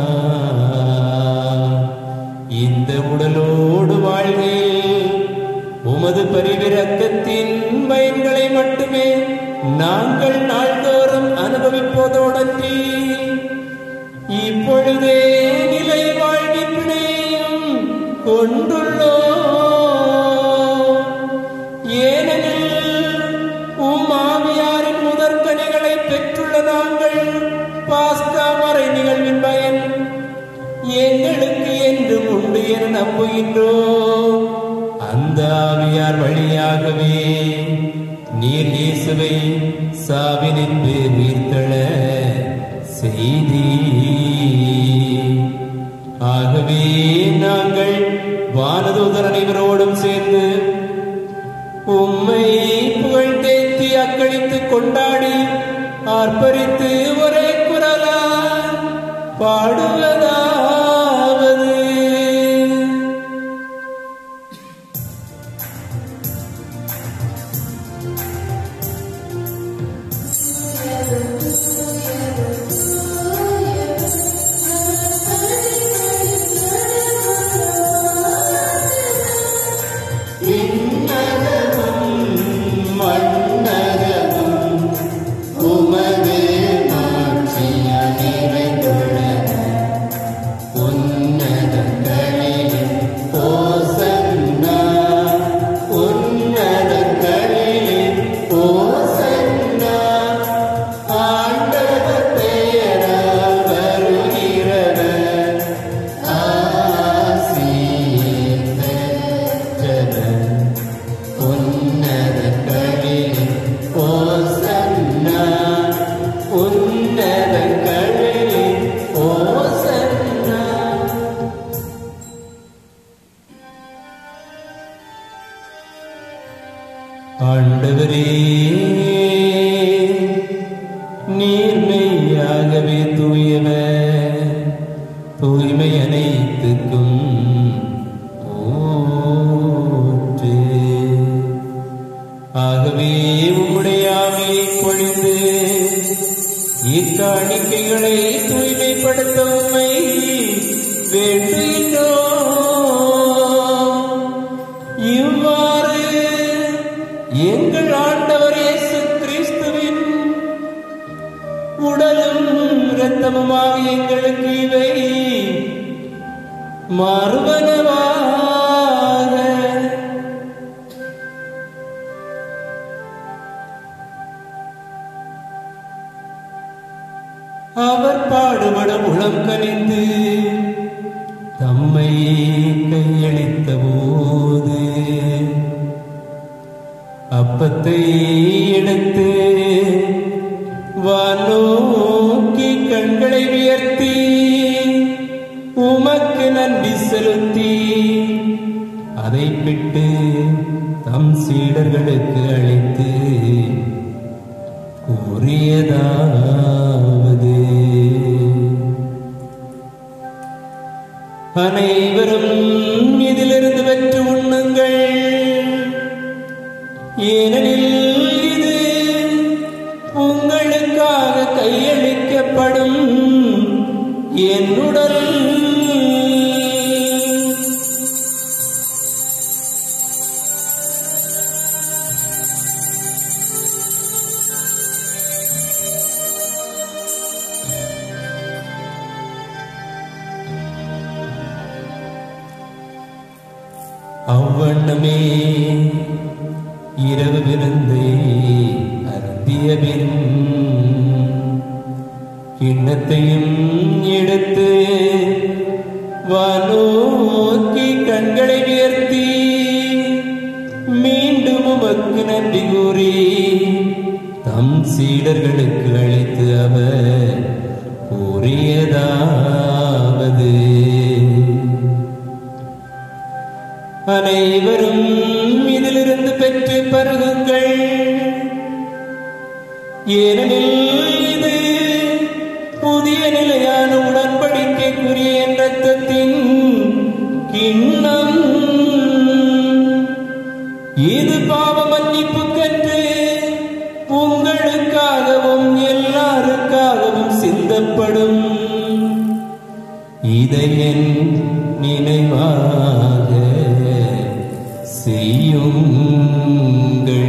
இந்த உடலோடு வாழ்கையில் உமது பரிவிரக்கத்தின் பயன்களை மட்டுமே நாங்கள் நாள்தோறும் அனுபவிப்பதோடன்றி இப்பொழுதே நிலை வாழ்வினையும் கொண்டுள்ளோ ஏனெனில் உம் ஆவியாரின் முதற்கனிகளை பெற்றுள்ள நாங்கள் பாஸ்கா மறை நிகழ்வின் பயன் எங்களுக்கு என்றும் உண்டு என நம்புகின்றோம் அந்த ஆவியார் வழியாகவே நீர் இயேசுவை சாவினின்று உயிர்த்தெழ செய்தி ஆகவே நாங்கள் வானதூதர் அனைவரோடும் சேர்ந்து உம்மை புகழ் தேத்தி அக்களித்து கொண்டாடி ஆர்ப்பரித்து ஒரே குரலால் பாடுவதாவது மன்னகமும் உமது மாட்சியால் நிறைந்துள்ளன. உன்னதங்களில் ஓசன்னா, உன்னதங்களில் ஓசன்னா. ஆண்டவர் பெயரால் வருகிறவர் ஆசீர் பெற்றவர். உன்னதங்களில் ஓசன்னா உன்னதங்களில் ஓசன்னா ஆண்டவரே நீர்மையாகவே தூயவர் தூய்மை அனைத்துக்கும் ஊற்று ஆகவே உம்முடைய ஆவியை பொழிந்து இக்காணிக்கைகளை தூய்மைப்படுத்த உம்மை வேண்டுகின்றோம் இவ்வாறு எங்கள் ஆண்டவர் இயேசு கிறிஸ்துவின் உடலும் இரத்தமுமாக எங்களுக்கு இவை மாறுவனவாக அவர் பாடுபட உளம் கனிந்து தம்மை கையளித்த போது அப்பத்தை எடுத்து வானோக்கி கண்களை உயர்த்தி உமக்கு நன்றி செலுத்தி அதை பிட்டு தம் சீடர்களுக்கு அளித்து கூறியதாவது அனைவரும் இதிலிருந்து பெற்று உண்ணுங்கள் ஏனெனில் இது உங்களுக்காக கையளிக்கப்படும் என்னுடன் அவ்வண்ணமே இரவு விருந்தை அருந்தியபின் கிண்ணத்தையும் எடுத்து வானோக்கி கண்களை உயர்த்தி மீண்டும் உமக்கு நன்றி கூறி தம் சீடர்களுக்கு அளித்து அவர் கூறியதாவது அனைவரும் இதிலிருந்து பெற்று பருகுங்கள் ஏனெனில் இது புதிய நிலையான உடன்படிக்கைக்குரிய என் ரத்தத்தின் கிண்ணம் இது பாவ மன்னிப்புக்கன்று உங்களுக்காகவும் எல்லாருக்காகவும் அருளப்படும் இதை என் நினைவாக செய்யுங்கள்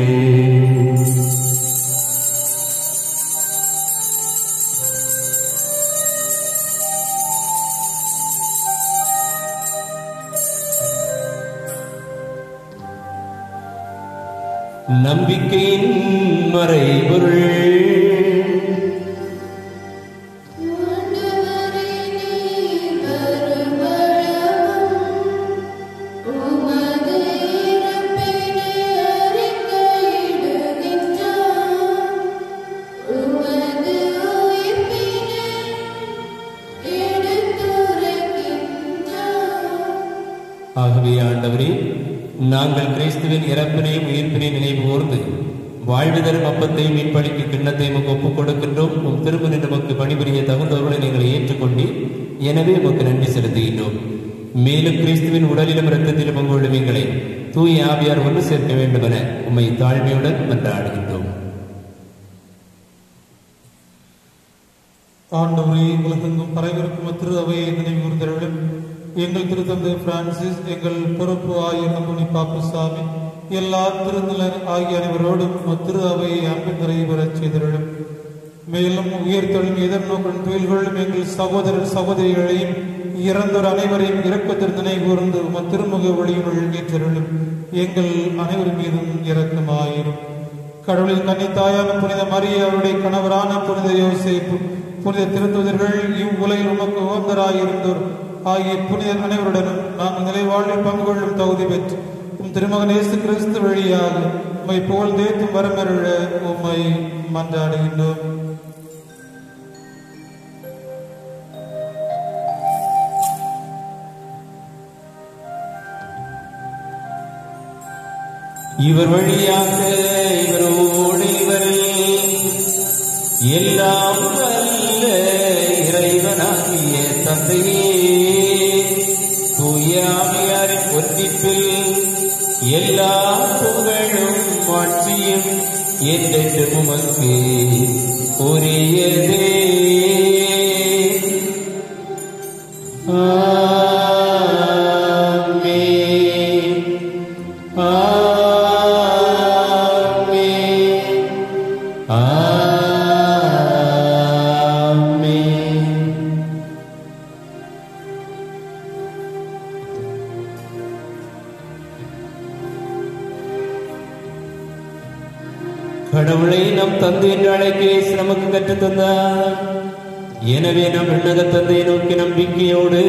நம்பிக்கையின் மறைபொருள் ஆண்டவரே நீர் வருமளவும் உமது இறப்பினை அறிக்கையிடுகின்றோம். உமது உயிர்ப்பினை எடுத்துரைக்கின்றோம். ஆகவே ஆண்டவரே நாங்கள் கிறிஸ்துவின் இறப்பினையும் உயிர்ப்பினை நினைவு கூர்ந்து வாழ்வு தரும் அப்பத்தையும் மீன்பளிக்கு கிண்ணத்தையும் உமக்கு ஒப்புக் கொடுக்கின்றோம் உம் திருமணி நமக்கு பணிபுரிய தகுந்தவர்களை நீங்கள் ஏற்றுக்கொண்டீர் எனவே உமக்கு நன்றி செலுத்துகின்றோம் மேலும் கிறிஸ்துவின் உடலிலும் இரத்தத்திலும் பங்குள்ள எங்களை தூய ஆவியார் ஒன்று சேர்க்க வேண்டும் என உம்மை தாழ்மையுடன் மன்றாடுகின்றோம் ஆண்டவரே உலகெங்கும் பரவிருக்கும் திரு அவையை நினைவு கூர்ந்தருளும் எங்கள் திருத்தந்தை பிரான்சிஸ் எங்கள் பொறுப்பு ஆயர் அம்புனி பாப்புசாமி எல்லா திருநிலர் ஆகிய அனைவரோடும் திரு அவையை அன்பின் நிறைவு பெறச் செய்தருளும் மேலும் உயர்த்தொழில் எதிர்நோக்குடன் தொழில்களும் எங்கள் சகோதரர் சகோதரிகளையும் இறந்தோர் அனைவரையும் இறக்கத்தில் நினைவு கூர்ந்து உம திருமுக ஒளியினுள் ஏற்றருளும் எங்கள் அனைவர் மீதும் இரக்கமாயிரும் கடவுளின் கன்னித்தாயான புனித மரிய அவருடைய கணவரான புனித யோசேப்பு புனித திருத்துதர்கள் இவ்வுலகில் உமக்கு உகந்தராயிருந்தோர் ஆகிய புனித அனைவருடனும் நாங்கள் நிலைவாழ்வில் பங்கு கொள்ளும் தகுதி பெற்று உம் திருமகன் இயேசு கிறிஸ்து வழியாக உம்மை புகழ் தேத்தும் வரமருள உம்மை மன்றாடுகின்றோம் இவர் வழியாக இவரோடு இவரில் எல்லாம் வல்ல இறைவனாகிய தந்தையே தூயாமியாரின் ஒத்திப்பில் எல்லா புகழும் ஆட்சியும் என்றென்று உமக்கு உரியதே ஆமென். ஆமென். ஆமென். கடவுளை நம் தந்தை என்று அழைக்க இயேசு நமக்கு கற்றுத் தந்தார் எனவே நம் விண்ணக தந்தையை நோக்கி நம்பிக்கையோடு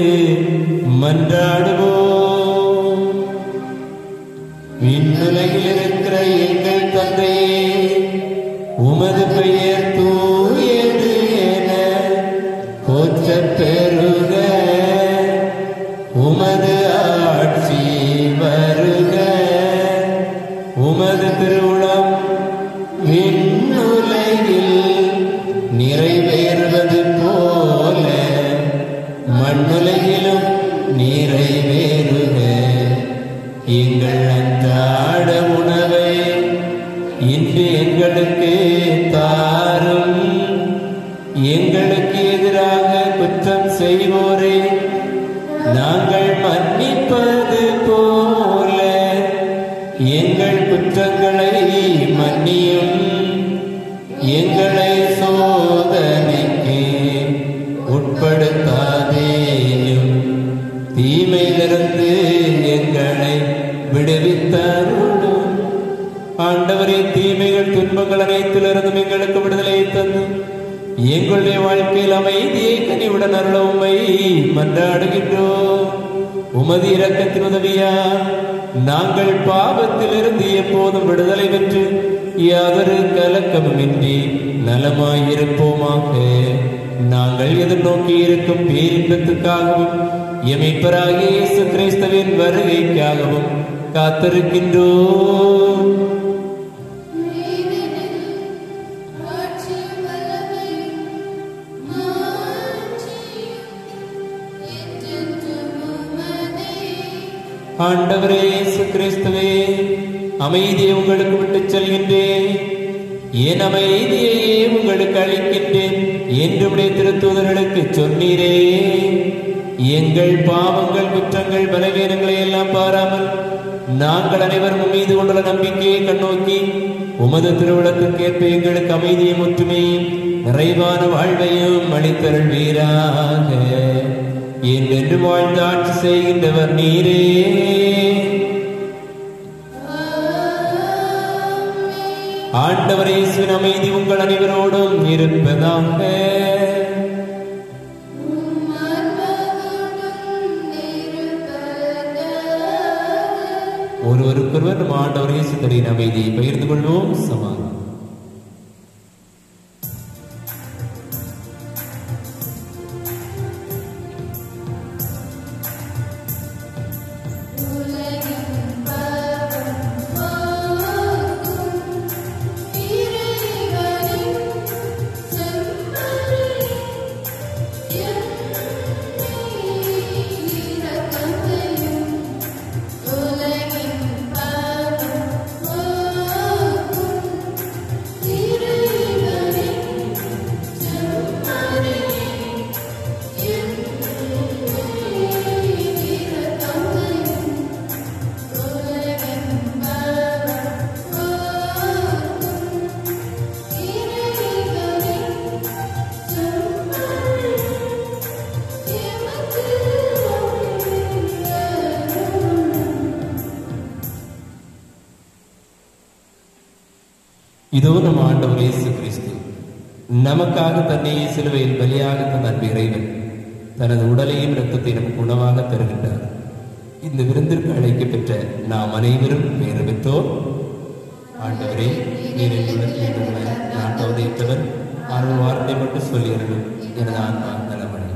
மன்றாடுவோம் விண்ணுலகில் இருக்கிற எங்கள் தந்தையே உமது பெயர் தூயது என போற்றப் பெறுக உமது ஆட்சி வருக உமது திருவுளம் விண்ணுலகில் நிறைவேறுவது போல மண்ணுலகிலும் நிறைவேறுக எங்கள் அன்றாட உணவை இன்று எங்களுக்கு தாரும் எங்களுக்கு எதிராக குற்றம் செய்வோரே நாங்கள் மன்னிப்பது போல எங்கள் குற்றங்களை மன்னியும் எங்களை சோதனைக்கு உட்படுத்தாதேயும் தீமையிலிருந்து எங்களை விடுவித்தருளும் ஆண்டவரே தீமைகள் துன்பங்கள் அனைத்திலிருந்தும் எங்களுக்கு விடுதலை தந்து எங்களுடைய வாழ்க்கையில் அமைதியை கனிவுடன் அருள உம்மை மன்றாடுகின்றோம் உமது இரக்கத்தின் உதவியா நாங்கள் பாவத்திலிருந்து எப்போதும் விடுதலை பெற்று யாதொரு கலக்கமுமின்றி நலமாயிருப்போமாக நாங்கள் எதிர்நோக்கி இருக்கும் பேரின்பத்துக்காகவும் எமைப்பராகிய இயேசு கிறிஸ்துவின் வருகைக்காகவும் காத்திருக்கின்றோம் ஆட்சியும் வல்லமையும் மாட்சியும் என்றென்றும் உமதே. ஆண்டவரே இயேசு கிறிஸ்துவே அமைதியை உங்களுக்கு விட்டுச் செல்கின்றேன் என் அமைதியையே உங்களுக்கு அளிக்கின்றேன் என்றுடைய திருத்தூதர்களுக்கு சொன்னீரே எங்கள் பாவங்கள் குற்றங்கள் பலவீனங்களை எல்லாம் பாராமல் நாங்கள் அனைவரும் மீது கொண்டுள்ள நம்பிக்கையை கண்ணோக்கி உமது திருவிழத்திற்கேற்ப எங்களுக்கு அமைதியும் ஒற்றுமையும் நிறைவான வாழ்வையும் அளித்தருள் வீராக என்றென்று வாழ்ந்து ஆட்சி செய்கின்றவர் நீரே ஆண்டவர் இயேசுவின் அமைதி உங்கள் அனைவரோடும் இருப்பதாக ஒருவருக்கொருவர் நம் ஆண்டவர் இயேசு தரின் அமைதியை பகிர்ந்து கொள்வோம் சமாதானம் இதோ நம் ஆண்டவர் இயேசு கிறிஸ்து நமக்காக தன்னையே சிலுவையில் பலியாக தந்த அன்பு இறைவன் தனது உடலையும் இரத்தத்தை நமக்கு உணவாக தருகின்றார் இந்த விருந்திற்கு அழைக்கப்பெற்ற நாம் அனைவரும் பேறு பெற்றோர் ஆண்டவரே நீர் என்னுடன் நான் தவறையற்றவர் ஆர்வம் வார்த்தை மட்டும் சொல்லியறணும் எனது ஆன்மா நலமடை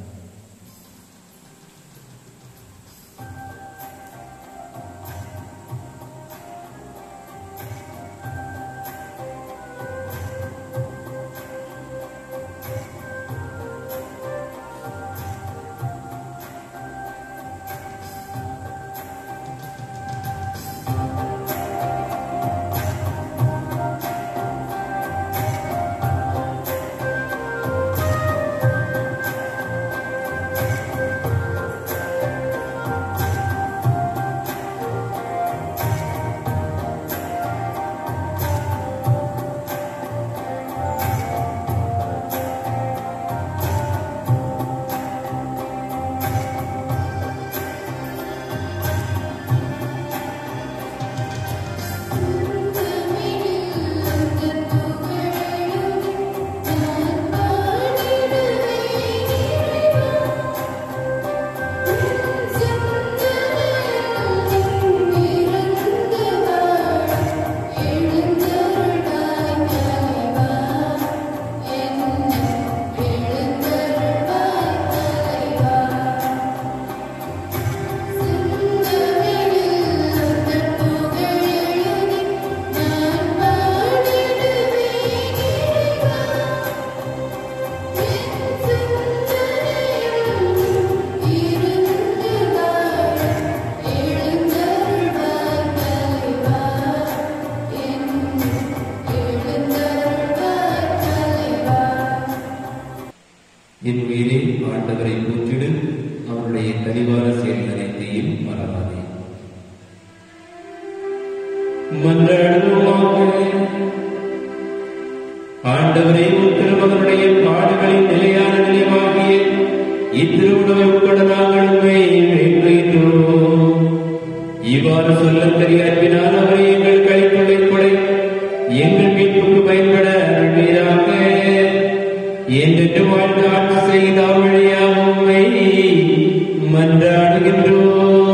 என் உயிரே ஆண்டவரை போற்றிடு அவருடைய கனிவான செயல் அனைத்தையும் மறவாதே மன்றாடுவோமாக ஆண்டவரே உன் திருமகனுடைய பாடுகளின் நிலையான நிலையமாகிய இத்திருவுணவை உட்கொள்ள நாங்கள் உண்மை வேண்டுகிறோம் இவ்வாறு சொல்லத் தெரிய அன்பினால் அவரை எங்கள் கைக்குள்ளை கொடை எங்கள் மீட்புக்கு பயன்பட அருள்வீராக என்றென்று வாழ்ந்து ஆட்சி செய்த வழியாக உண்மை மன்றாடுகின்றோம்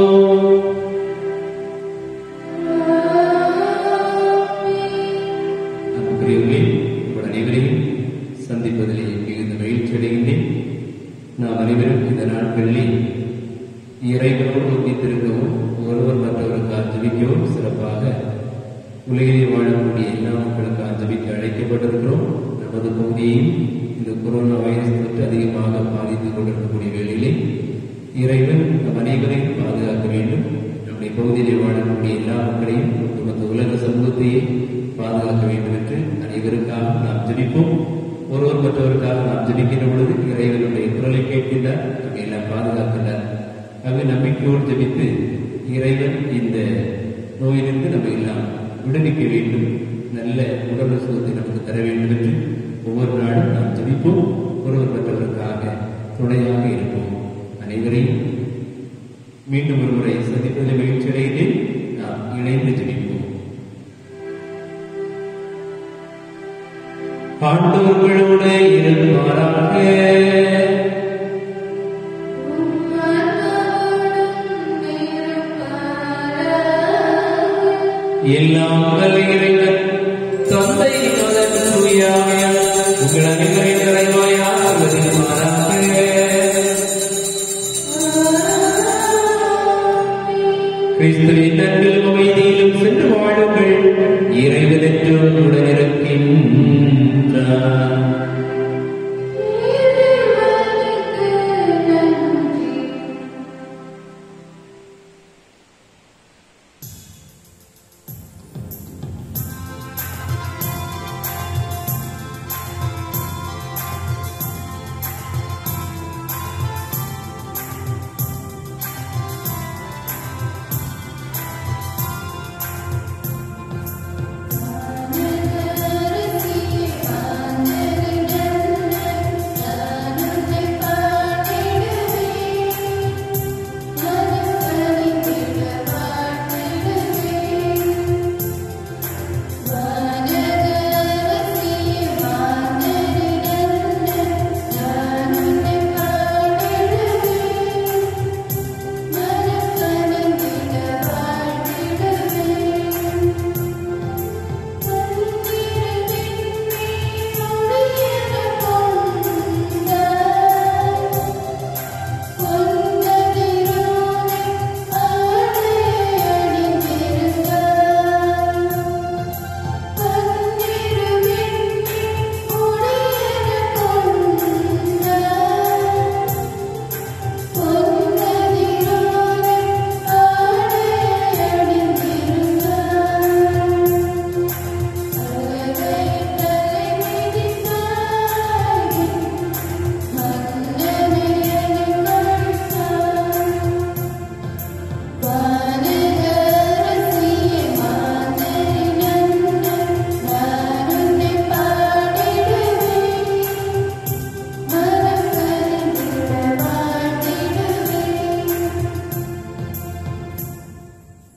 அன்புக்குரியவர்களே உங்கள் அனைவரையும் சந்திப்பதிலே மிகுந்த மகிழ்ச்சி அடைகின்றேன் நாம் அனைவரும் இந்த நாட்களில் இறைவனோடு ஒத்தித்திருக்கவும் ஒருவர் மற்றவருக்காக ஜபிக்கவும் சிறப்பாக உலகிலே வாழக்கூடிய எல்லா மக்களுக்காக ஜபிக்க அழைக்கப்பட்டிருக்கிறோம் நமது பகுதியையும் இந்த கொரோனா வைரஸ் தொற்று அதிகமாக பாதித்து கொண்டிருக்கக்கூடிய வேளையிலே இறைவன் நம் அனைவரையும் பாதுகாக்க வேண்டும் நம்முடைய பகுதியிலே வாழக்கூடிய எல்லா மக்களையும் ஒட்டுமொத்த உலக சமூகத்தையே பாதுகாக்க வேண்டும் என்று அனைவருக்காக நாம் ஜெபிப்போம் ஒருவர் மற்றவருக்காக நாம் ஜெபிக்கின்ற பொழுது இறைவனுடைய குரலை கேட்கின்றார் நம்மை எல்லாம் பாதுகாக்கின்றார் ஆகவே நம்பிக்கையோடு ஜெபித்து இறைவன் இந்த நோயிலிருந்து நம்ம எல்லாம் விடுவிக்க வேண்டும் நல்ல உடல் சுகத்தை நமக்கு தர வேண்டும் என்று ஒவ்வொரு நாளும் நாம் ஜெபிப்போம் ஒருவர் மற்றவருக்காக துணையாக இருப்போம் அனைவரையும் மீண்டும் ஒரு முறை சந்திப்பதில் மகிழ்ச்சி அடைகிறேன் நாம் இணைந்து ஜெபிப்போம் ஆண்டவர்களோட இரு